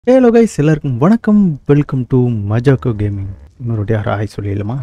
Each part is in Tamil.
ஹலோ கைஸ் எல்லாருக்கும் வணக்கம் வெல்கம் டு மஜாக்கோ கேமிங் இன்னொரு யாரும் ஹாய் சொல்லிடலாமா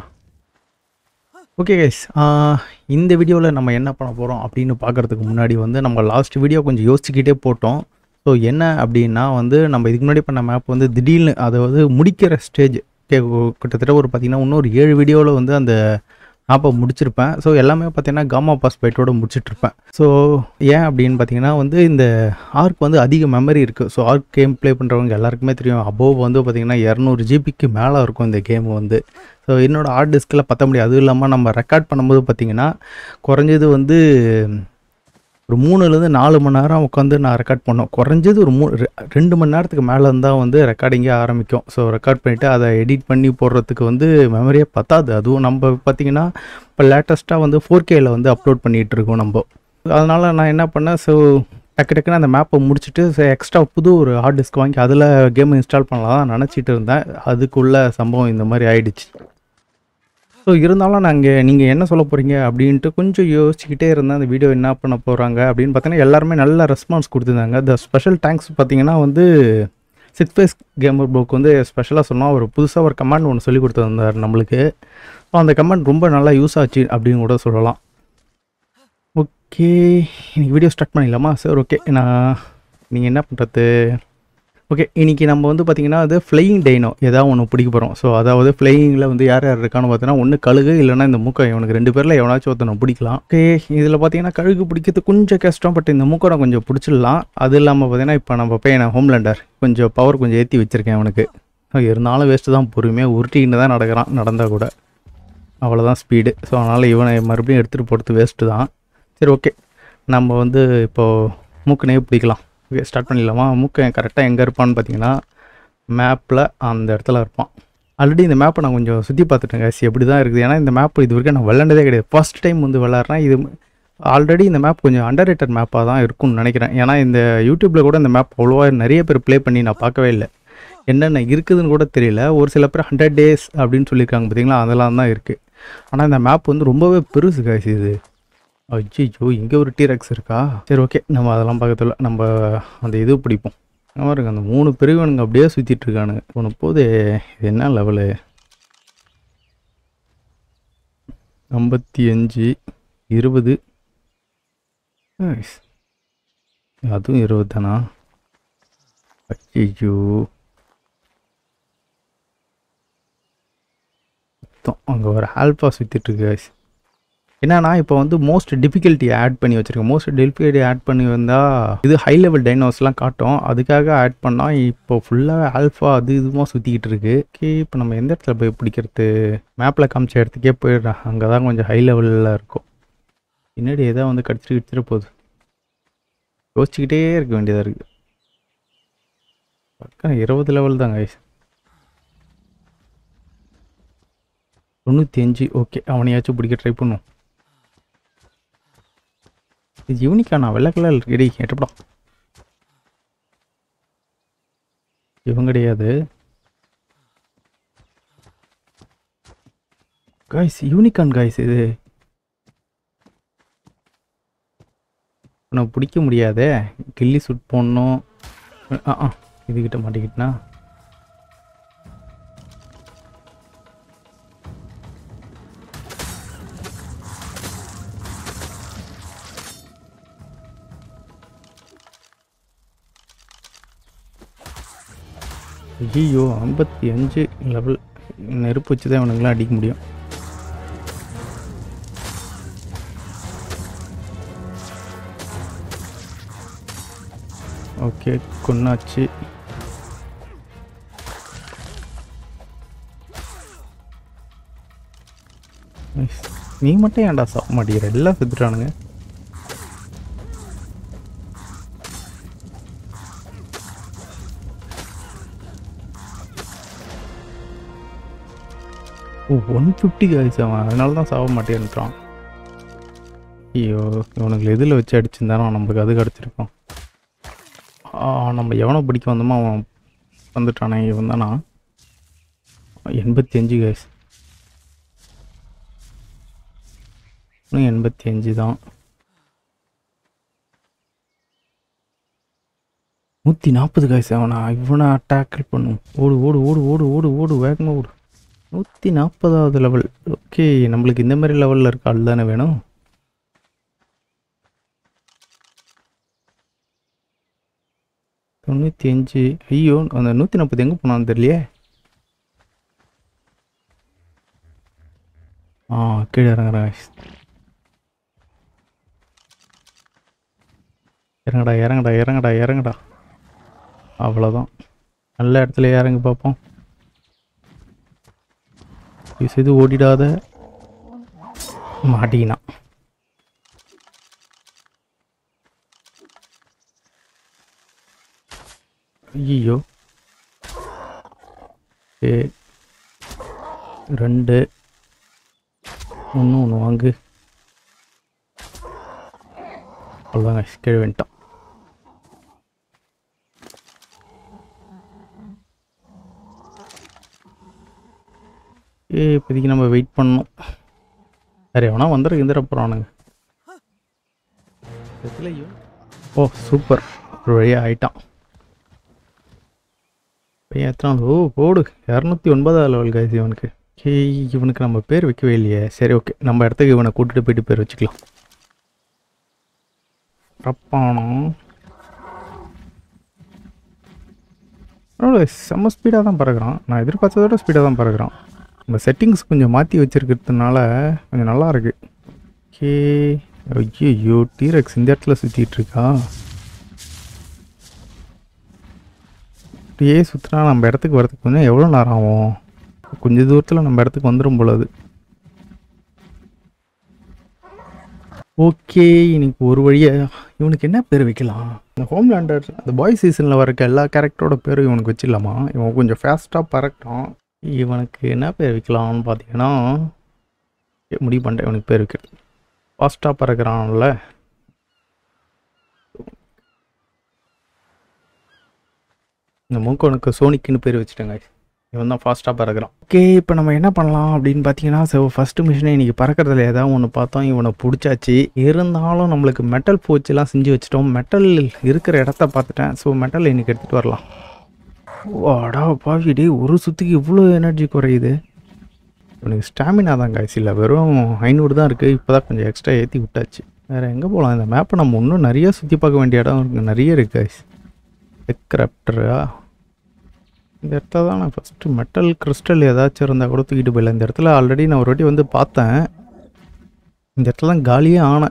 ஓகே கைஸ் இந்த வீடியோவில் நம்ம என்ன பண்ண போகிறோம் அப்படின்னு பார்க்குறதுக்கு முன்னாடி வந்து நம்ம லாஸ்ட் வீடியோ கொஞ்சம் யோசிச்சுக்கிட்டே போட்டோம் ஸோ என்ன அப்படின்னா வந்து நம்ம இதுக்கு முன்னாடி பண்ண மேப் வந்து திடீர்னு அதை வந்து முடிக்கிற ஸ்டேஜ் கிட்டத்தட்ட ஒரு பார்த்திங்கன்னா இன்னொரு ஏழு வீடியோவில் வந்து அந்த மேப்பை முடிச்சிருப்பேன் ஸோ எல்லாமே பார்த்தீங்கன்னா காமா பாஸ் பைட்டோட முடிச்சிட்ருப்பேன் ஸோ ஏன் அப்படின்னு பார்த்தீங்கன்னா வந்து இந்த ஆர்க் வந்து அதிக மெமரி இருக்குது ஸோ ஆர்க் கேம் ப்ளே பண்ணுறவங்க எல்லாருக்குமே தெரியும் அபோவ் வந்து பார்த்திங்கன்னா இரநூறு ஜிபிக்கு மேலே இருக்கும் இந்த கேம் வந்து ஸோ என்னோடய ஹார்ட் டிஸ்கில் பற்ற முடியாது அதுவும் இல்லாமல் நம்ம ரெக்கார்ட் பண்ணும்போது பார்த்திங்கன்னா குறைஞ்சது வந்து ஒரு மூணுலேருந்து நாலு மணி நேரம் உட்காந்து நான் ரெக்கார்ட் பண்ணோம் குறைஞ்சது ஒரு மூ ரெ- ரெண்டு மணி நேரத்துக்கு மேலே இருந்தால் வந்து ரெக்கார்டிங்கே ஆரம்பிக்கும் ஸோ ரெக்கார்ட் பண்ணிவிட்டு அதை எடிட் பண்ணி போடுறதுக்கு வந்து மெமரியே பத்தாது அதுவும் நம்ம பார்த்திங்கன்னா இப்போ லேட்டஸ்ட்டாக வந்து ஃபோர் கேயில் வந்து அப்லோட் பண்ணிகிட்டு இருக்கோம் நம்ம அதனால் நான் என்ன பண்ணேன் ஸோ டக்கு டக்குன்னு அந்த மேப்பை முடிச்சுட்டு எக்ஸ்ட்ரா புது ஒரு ஹார்ட் டிஸ்க் வாங்கி அதில் கேம் இன்ஸ்டால் பண்ணலாம் தான் நினச்சிட்டு இருந்தேன் அதுக்குள்ள சம்பவம் இந்த மாதிரி ஆயிடுச்சு ஸோ இருந்தாலும் நாங்கள் நீங்கள் என்ன சொல்ல போகிறீங்க அப்படின்ட்டு கொஞ்சம் யோசிச்சுக்கிட்டே இருந்தேன் அந்த வீடியோ என்ன பண்ண போகிறாங்க அப்படின்னு பார்த்தீங்கன்னா எல்லாருமே நல்ல ரெஸ்பான்ஸ் கொடுத்துருந்தாங்க த ஸ்பெஷல் தேங்க்ஸ் பார்த்தீங்கன்னா வந்து சிக்ஸ் ஃபேஸ் கேமர் ப்ளோக் வந்து ஸ்பெஷலாக சொன்னால் ஒரு புதுசாக ஒரு கமெண்ட் ஒன்று சொல்லி கொடுத்துருந்தார் நம்மளுக்கு ஸோ அந்த கமெண்ட் ரொம்ப நல்லா யூஸ் ஆச்சு அப்படின்னு கூட சொல்லலாம் ஓகே இன்னைக்கு வீடியோ ஸ்டார்ட் பண்ணிடலாமா சார் ஓகே நான் நீங்கள் என்ன பண்ணுறது ஓகே இன்றைக்கி நம்ம வந்து பார்த்திங்கன்னா அது ஃப்ளையிங் டைனோ ஏதாவது ஒன்று பிடிக்க போகிறோம் ஸோ அதாவது ஃப்ளையிங்கில் வந்து யார் யார் இருக்கான்னு பார்த்தீங்கன்னா ஒன்று கழுகு இல்லைன்னா இந்த மூக்கை இவனுக்கு ரெண்டு பேரில் எவனாச்சும் ஒருத்தனை பிடிக்கலாம் ஓகே இதில் பார்த்தீங்கன்னா கழுகு பிடிக்கிறது கொஞ்சம் கஷ்டம் பட் இந்த மூக்கை நான் கொஞ்சம் பிடிச்சிடலாம் அது இல்லாமல் பார்த்தீங்கன்னா இப்போ நம்ம பையன் ஹோம்லேண்டர் கொஞ்சம் பவர் கொஞ்சம் ஏற்றி வச்சுருக்கேன் அவனுக்கு இருந்தாலும் வேஸ்ட்டு தான் பொறுமையாக உருட்டிக்கிட்டு தான் நடக்கிறான் நடந்தால் கூட அவ்வளோதான் ஸ்பீடு ஸோ அதனால் இவனை மறுபடியும் எடுத்துகிட்டு போகிறது வேஸ்ட்டு தான் சரி ஓகே நம்ம வந்து இப்போது மூக்கனே பிடிக்கலாம் ஓகே ஸ்டார்ட் பண்ணிடலாமா மூக்கு கரெக்டாக எங்கே இருப்பான்னு பார்த்தீங்கன்னா மேப்பில் அந்த இடத்துல இருப்பான் ஆல்ரெடி இந்த மேப்பை நான் கொஞ்சம் சுற்றி பார்த்துட்டேன் guys எப்படி தான் இருக்குது ஏன்னா இந்த மேப் இது வரைக்கும் நான் விளாண்டதே கிடையாது ஃபர்ஸ்ட் டைம் வந்து விளாட்றேன் இது ஆல்ரெடி இந்த மேப் கொஞ்சம் அண்டர் ரேட்டட் மேப்பாக தான் இருக்கும்னு நினைக்கிறேன் ஏன்னா இந்த யூடியூப்பில் கூட இந்த மேப் அவ்வளோவா நிறைய பேர் ப்ளே பண்ணி நான் பார்க்கவே இல்லை என்னென்ன இருக்குதுன்னு கூட தெரியல ஒரு சில பேர் ஹண்ட்ரட் டேஸ் அப்படின்னு சொல்லியிருக்காங்க பார்த்தீங்களா அதெல்லாம் தான் இருக்குது ஆனால் இந்த மேப் வந்து ரொம்பவே பெருசு காய்ச்சி இது அய்யோ இங்கே ஒரு டீரெக்ஸ் இருக்கா சரி ஓகே நம்ம அதெல்லாம் பார்க்கறதில்ல நம்ம அந்த இது பிடிப்போம் ஆமா இருக்கு அந்த மூணு பெரியவனுங்க அப்படியே சுற்றிட்டு இருக்கானுங்க போன போது இது என்ன லெவலு ஐம்பத்தி அஞ்சு இருபது ஐஸ். அதுவும் இருபது தானா ஐயோ அங்கே ஒரு ஆல்ஃபா சுற்றிட்டு இருக்கு guys. என்னன்னா இப்போ வந்து மோஸ்ட் டிஃபிகல்ட்டி ஆட் பண்ணி வச்சிருக்கேன் மோஸ்ட் டிஃபிகல்ட்டி ஆட் பண்ணி வந்தால் இது ஹை லெவல் டைனோஸ்லாம் காட்டும் அதுக்காக ஆட் பண்ணால் இப்போ ஃபுல்லாக ஆல்ஃபா அது இதுமாக சுற்றிக்கிட்டு இருக்கு ஓகே இப்போ நம்ம எந்த இடத்துல போய் பிடிக்கிறது மேப்பில் காமிச்ச இடத்துக்கே போயிடுறேன் அங்கே தான் கொஞ்சம் ஹை லெவலில் இருக்கும் பின்னாடி ஏதோ வந்து கடிச்சிட்டு கிடிச்சிட்டு போகுது யோசிச்சுக்கிட்டே இருக்க வேண்டியதாக இருக்குது பக்கம் இருபது லெவல் தான் கைஸ் தொண்ணூற்றி அஞ்சு ஓகே அவனையாச்சும் பிடிக்க ட்ரை பண்ணுவோம் இது யூனிக்கா நான் வெள்ளை கலர் ரெடி எட்டப்படம் இவன் கிடையாது காய்ஸ் யூனிகான் காய்ஸ் இது உனக்கு பிடிக்க முடியாதே கில்லி சுட் போடணும் ஆ ஆ இதுகிட்ட மாட்டிக்கிட்டனா ஐயோ ஐம்பத்தி அஞ்சு லெவல் நெருப்பு வச்சு தான் இவனுங்களாம் அடிக்க முடியும் ஓகே கொன்னாச்சு Nice. நீ மட்டும் ஏன்டா சாப்பிட மாட்டேங்கிற எல்லாம் செத்துட்டானுங்க ஓ ஒன் ஃபிஃப்டி காய்ஸ் அவன் அதனால தான் சாக மாட்டேன்றான் ஐயோ இவனுக்கு எதில் வச்சு அடிச்சிருந்தானோ நம்மளுக்கு அது கிடச்சிருக்கும் ஆ, நம்ம எவனை பிடிக்க வந்தோமோ அவன் வந்துட்டானே இவன் தானா எண்பத்தி அஞ்சு காய்ஸ் இன்னும் எண்பத்தி அஞ்சு தான் நூற்றி நாற்பது காய்ஸ் அவனா இவனை டேக்கிள் பண்ணும் ஓடு ஓடு ஓடு ஓடு ஓடு ஓடு வேகமாக ஓடு நூற்றி நாற்பதாவது லெவல் ஓகே நம்மளுக்கு இந்த மாதிரி லெவலில் இருக்க ஆள் தானே வேணும் தொண்ணூற்றி அஞ்சு ஐயோ அந்த நூற்றி நாற்பது எங்கே போனான்னு தெரியலையே ஆ கீழே இறங்குறேன் guys. இறங்கடா இறங்கடா இறங்கடா இறங்கடா அவ்வளோதான் நல்ல இடத்துல இறங்கி பார்ப்போம் இது செய்து ஓடிடாத மாட்டிக்கினான் ஐயோ ஏ ரெண்டு ஒன்று ஒன்று வாங்கு அவ்வளோதாங்க கீழே வந்துட்டான் ஏ இப்போதைக்கு நம்ம வெயிட் பண்ணணும் சரி எவனா வந்துரு இருந்துட போகிறானுங்க ஓ சூப்பர் ஒரு வழியாக ஆயிட்டான் பையன் எத்தனை நாள்? ஓ போடு இரநூத்தி ஒன்பதாவது லெவல் காய்ஸ் இவனுக்கு ஓகே இவனுக்கு நம்ம பேர் வைக்கவே இல்லையே சரி ஓகே நம்ம இடத்துக்கு இவனை கூட்டிட்டு போயிட்டு பேர் வச்சுக்கலாம் ரப்பானம் பரவாயில்ல செம்ம ஸ்பீடாக தான் பறக்குறான் நான் எதிர்பார்த்ததை விட ஸ்பீடாக தான் பறக்குறான் இந்த செட்டிங்ஸ் கொஞ்சம் மாற்றி வச்சிருக்கிறதுனால கொஞ்சம் நல்லா இருக்கு ஓகே ஐயோ டீரெக்ஸ் இந்த இடத்துல சுற்றிட்டு இருக்கா அப்படியே சுற்றினா நம்ம இடத்துக்கு வரதுக்கு கொஞ்சம் எவ்வளோ நேரம் ஆகும் கொஞ்சம் தூரத்தில் நம்ம இடத்துக்கு வந்துடும் போல அது ஓகே இன்னைக்கு ஒரு வழியா இவனுக்கு என்ன பேர் வைக்கலாம் இந்த ஹோம்லேண்டர் அந்த பாய் சீசனில் வரக்க எல்லா கேரக்டரோட பேரும் இவனுக்கு வச்சிடலாமா இவன் கொஞ்சம் ஃபாஸ்ட்டாக பறக்டான் இவனுக்கு என்ன பேர் வைக்கலாம்னு பார்த்தீங்கன்னா ஏ, முடிவு பண்ணிட்டேன் இவனுக்கு பேர் வைக்கிறது ஃபாஸ்ட்டாக பறக்கிறான்ல இந்த மூக்கவனுக்கு சோனிக்குன்னு பேர் வச்சுட்டேங்க இவன் தான் ஃபாஸ்ட்டாக பறக்கிறான் ஓகே இப்போ நம்ம என்ன பண்ணலாம் அப்படின்னு பார்த்தீங்கன்னா ஸோ ஃபஸ்ட்டு மிஷினை இன்றைக்கி பறக்கிறதுல ஏதாவது ஒன்று பார்த்தோம் இவனை பிடிச்சாச்சு இருந்தாலும் நம்மளுக்கு மெட்டல் பூச்சிலாம் செஞ்சு வச்சுட்டோம் மெட்டல் இருக்கிற இடத்த பார்த்துட்டேன் ஸோ மெட்டல் இன்னைக்கு எடுத்துகிட்டு வரலாம் வாடா பாவி டேய் ஒரு சுற்றுக்கு இவ்வளோ எனர்ஜி குறையுது இவனுக்கு ஸ்டாமினா தான் காய்ச்சி இல்லை வெறும் ஐநூறு தான் இருக்குது இப்போ தான் கொஞ்சம் எக்ஸ்ட்ரா ஏற்றி விட்டாச்சு வேறு எங்கே போகலாம் இந்த மேப்பை நம்ம இன்னும் நிறைய சுற்றி பார்க்க வேண்டிய இடம் இருக்கு நிறைய இருக்குது காய்ஸ் எக்ராப்டரா இந்த இடத்துல தான் நான் ஃபஸ்ட்டு மெட்டல் கிறிஸ்டல் ஏதாச்சும் இருந்தால் கூட தூக்கிட்டு போயிடல இந்த இடத்துல ஆல்ரெடி நான் ஒரு வாட்டி வந்து பார்த்தேன் இந்த இடத்துல தான் காலியே ஆனேன்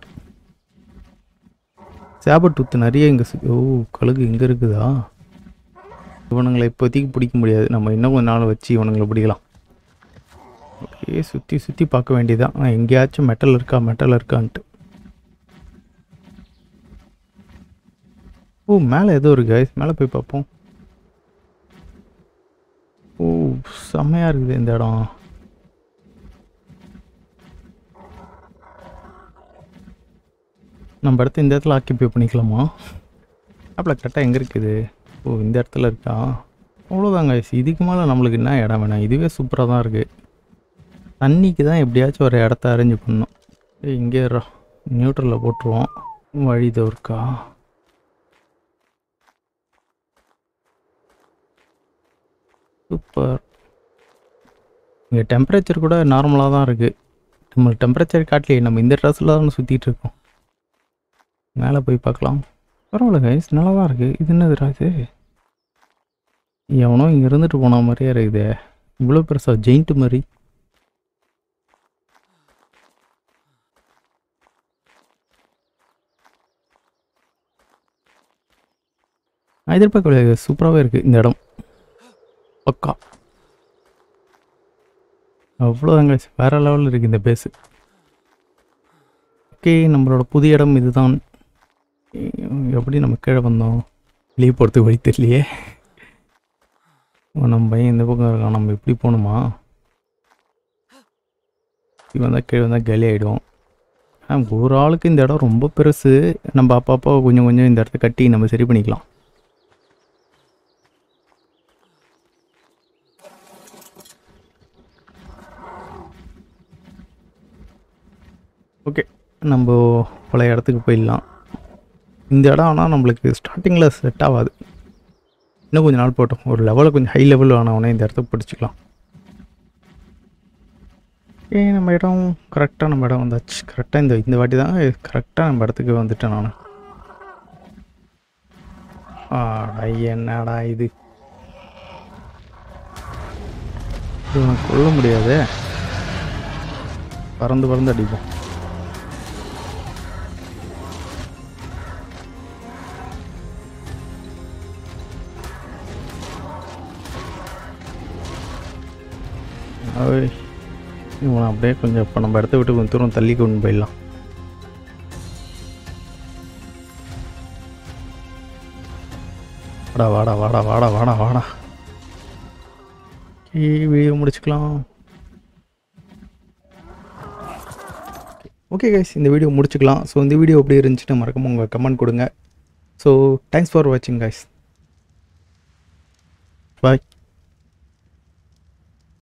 சேபட்டூத்து நிறைய இங்கே ஓ கழுகு இங்கே இருக்குதா இவனுங்களை இப்போதைக்கு பிடிக்க முடியாது நம்ம இன்னும் கொஞ்ச நாள் வச்சு இவனுங்களை பிடிக்கலாம் ஓகே சுற்றி சுற்றி பார்க்க வேண்டியதான் ஆனால் எங்கேயாச்சும் மெட்டல் இருக்கா மெட்டல் இருக்கான்ட்டு ஓ மேலே ஏதோ இருக்கு மேலே போய் பார்ப்போம் ஓ செம்மையாக இருக்குது இந்த இடம் நம்ம இடத்த இந்த இடத்துல ஆக்கியபை பண்ணிக்கலாமா அப்பல கரெக்டாக எங்கே இருக்குது ஓ இந்த இடத்துல இருக்கா அவ்வளோதாங்க இதுக்கு மேலே நம்மளுக்கு என்ன இடம் வேணாம் இதுவே சூப்பராக தான் இருக்குது தண்ணிக்கு தான் எப்படியாச்சும் ஒரு இடத்த அரேஞ்ச் பண்ணணும் ஏய் இங்கே நியூட்ரலில் போட்டுருவோம் வழி இதோ இருக்கா சூப்பர் இங்கே டெம்பரேச்சர் கூட நார்மலாக தான் இருக்குது நம்ம டெம்பரேச்சர் காட்டலையே நம்ம இந்த ட்ரெஸ்ஸில் தான் சுற்றிட்டு இருக்கோம் மேலே போய் பார்க்கலாம் பரவாயில்ல கைஸ் நல்லா தான் இருக்குது இது என்னதுடா இது எவனோ இங்கே இருந்துட்டு போன மாதிரியே இருக்குதே இவ்வளோ பெருசா ஜெயிண்ட் மாதிரி நான் எதிர்பார்க்கல சூப்பராகவே இருக்குது இந்த இடம் பக்கா அவ்வளோதாங்க வேற லெவலில் இருக்குது இந்த பேஸு ஓகே நம்மளோட புது இடம் இதுதான் எப்படி நம்ம கீழே வந்தோம் வெளியே போகிறதுக்கு வழி தெரியலையே ஓ, நம்ம பையன் இந்த பக்கம் இருக்கான் நம்ம எப்படி போகணுமா இப்படி வந்தால் கீழே வந்தால் காலி ஆகிடும் ஒரு ஆளுக்கு இந்த இடம் ரொம்ப பெருசு நம்ம அப்பப்போ கொஞ்சம் கொஞ்சம் இந்த இடத்த கட்டி நம்ம சரி பண்ணிக்கலாம் ஓகே நம்ம பழைய இடத்துக்கு போயிடலாம் இந்த இடம் ஆனால் நம்மளுக்கு ஸ்டார்டிங்கில் செட் ஆகாது இன்னும் கொஞ்சம் நாள் போட்டோம் ஒரு லெவலில் கொஞ்சம் ஹை லெவல் ஆனவொடனே இந்த இடத்த பிடிச்சிக்கலாம் ஏ நம்ம இடம் கரெக்டாக நம்ம இடம் வந்தாச்சு கரெக்டாக இந்த இந்த வாட்டி தான் கரெக்டாக நம்ம இடத்துக்கு வந்துட்டேன் நான் ஆடா என்னடா இது இது உனக்கு கொல்ல முடியாதே பறந்து பறந்து அடிப்போம் ஓய் இவனை அப்படியே கொஞ்சம் இப்போ நம்ம இடத்த விட்டு கொஞ்சம் தூரம் தள்ளி கொண்டு போயிடலாம் வாடா வாடா வாடா வாடா வாடா வாடா வீடியோ முடிச்சுக்கலாம் ஓகே கைஸ் இந்த வீடியோ முடிச்சுக்கலாம் ஸோ இந்த வீடியோ எப்படி இருந்துச்சுன்னு மறக்காம உங்கள் கமெண்ட் கொடுங்க ஸோ தேங்க்ஸ் ஃபார் வாட்சிங் கைஸ் பாய்